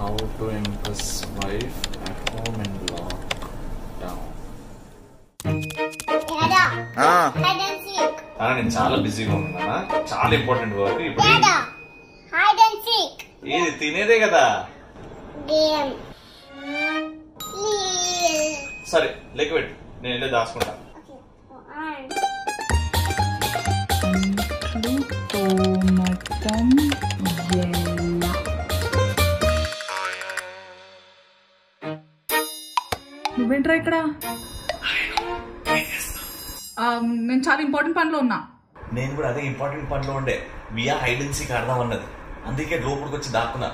How to impress wife at home in lockdown Dada, ఆ, hide and seek. ఆ, నేను చాలా బిజీగా ఉన్నానా చాలా ఇంపార్టెంట్ వర్క్ ఇప్పుడు Dada, hide and seek. ఏది తినేదే కదా Game. Please. సరే లెక్క పెట్టు నేను వెళ్ళి దాచుకుంటా Okay. One. టోమటం ఎల్ల నువ్వేంట్రా ఇక్కడ ఆ, నేను చాలా ఇంపార్టెంట్ పనిలో ఉన్నా నేను కూడా అదే ఇంపార్టెంట్ పనిలో ఉండే వియా హైడెన్సీకి ఆడదాం అన్నది అందుకే లోపలికి వచ్చి దాక్కున్నా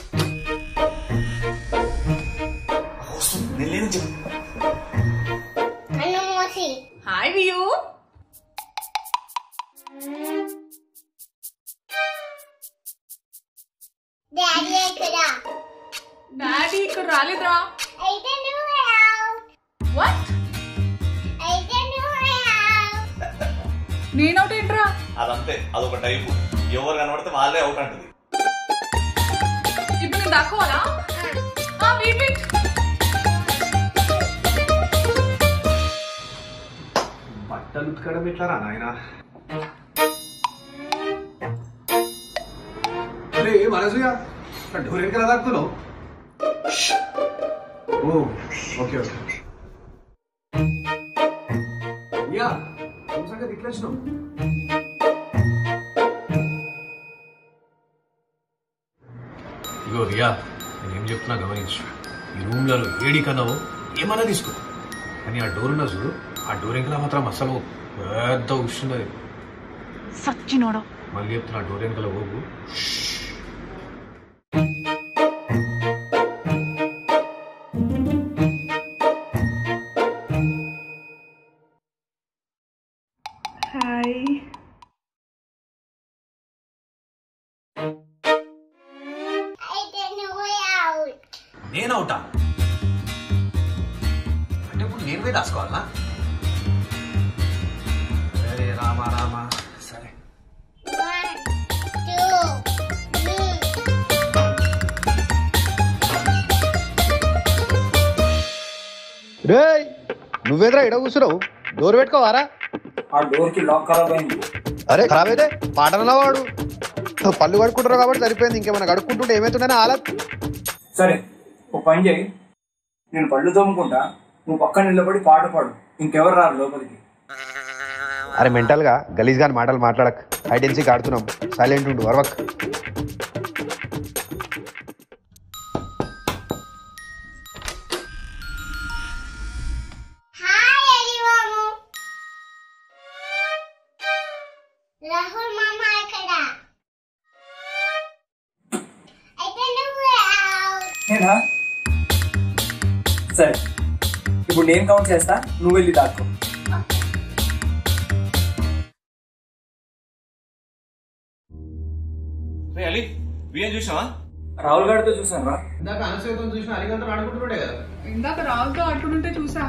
వస్తుంది, నేను లేదని చెప్పు Anu Mosi. హాయ్ వియూ Daddy ఎక్కడా? డాడీ ఇక్కడ రాలేదురా అయితే నువ్వే out. వాట్ అయితే నువ్వే out. నేనవుట్ ఏంట్రా అదంతే అదొక టైపు ఎవరు కనబడితే వాళ్ళే అవుట్ అంటది ఇప్పుడు నేను దాక్కోవాలా ఆ, wait, wait. బట్టలు ఉతకడం ఎట్లారా నాయన అరే మనసుగా డోర్ వెనకాల దాక్కుతున్నావు ఓ ఓకే ఓకే యా సంగతి ఇట్లా వచ్చినావు ఇగో రియా నేనేం చెప్తున్నా గమనించు ఈ రూమ్లలో ఏడి కన్నావు ఏమన్నా తీసుకో కానీ ఆ డోర్ ఉన్నా చూడు ఆ డోర్ వెనకాల మాత్రం అసలు పెద్ద ఉష్ణది సచ్చినోడా మళ్ళీ చెప్తున్నా డోర్ వెనకాల పోగు హాయ్ అయితే నువ్వే out. నేను అవుతా అంటే ఇప్పుడు నేను పోయి దాచుకోవాలా అరే రామా రామా సరే One, two, three. రేయ్ నువ్వేంద్రా ఇడ కూర్చున్నావు డోర్ పెట్టుకోవారా ఆ డోర్ కి లాక్ ఖరాబ్ అయింది అరే ఖరాబ్ అయితే పాటనలా వాడు పళ్ళు కడుక్కుంటారు కాబట్టి సరిపోయింది ఇంకేమైనా కడుక్కుంటుంటే ఏమైతుందని ఆలత్ సరే ఓ పని చేయి నేను పళ్ళు తోముకుంటా నువ్వు పక్కన నిలబడి పాట పాడు ఇంకెవరు రారు లోపలికి అరే మెంటల్ గా గలీజ్ గాని మాటలు మాట్లాడక్ హైడెన్సీకి ఆడుతున్నాం సైలెంట్ ఉండు వరవక్ హాయ్ ఎలివాము రాహుల్ మామ ఎక్కడ అయితే నువ్వే out. నేనా సరే ఇప్పుడు నేను కౌంట్ చేస్తా నువ్వు వెళ్ళి దాక్కో రే అలీ బియ్యం చూసావా రాహుల్ గారితో చూసాను రా ఇందాక అనసూయతో చూసిన అలిగంతా ఆడుకుంటుండే కదా ఇందాక రాజుతో ఆడుతుంటే చూసా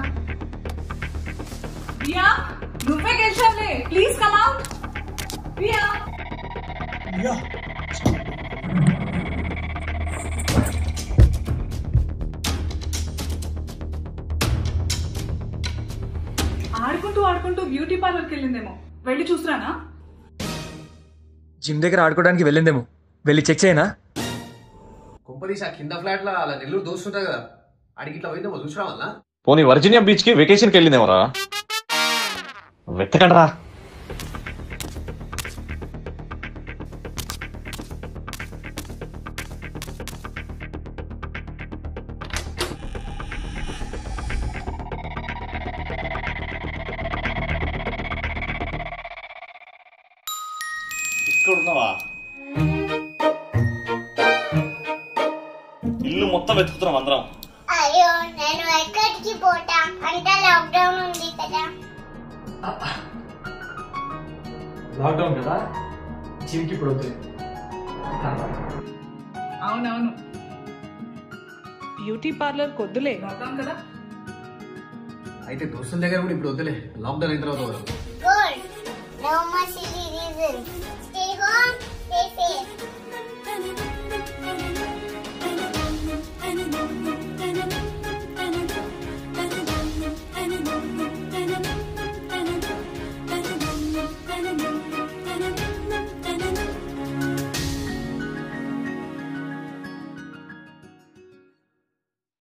ప్రియా నువ్వే గెలిచావులే ప్లీజ్ కమ్ అవుట్ ప్రియా ఆడుకుంటూ ఆడుకుంటూ బ్యూటీ పార్లర్కి వెళ్ళిందేమో వెళ్ళి చూసిరానా జిమ్ దగ్గర ఆడుకోవడానికి వెళ్ళిందేమో వెళ్ళి చెక్ చేయనా కుంపదీసి ఆ కింద ఫ్లాట్ లో అలా నెల్లూరు దోస్తుంటా కదా అడిగి ఇట్లా పోయిందేమో చూసినా వల్ల పోనీ వర్జీనియా బీచ్ కి వెకేషన్ కి వెళ్ళిందేమరా వెతకండ్రా ఇక్కడ ఉన్నావా ఇల్లు మొత్తం వెతుకుతున్నాం అందరం అయ్యో నేను ఎక్కడికి పోతా అంటే లాక్డౌన్ ఉంది కదా లాక్డౌన్ కదా జిమ్కి ఇప్పుడు వద్దు అవునవును బ్యూటీ పార్లర్ కొద్దులే లాక్డౌన్ కదా అయితే దోస్తుల దగ్గర కూడా ఇప్పుడు వద్దులే లాక్డౌన్ అయిన తర్వాత పోదాం. Good no much silly reason stay home stay safe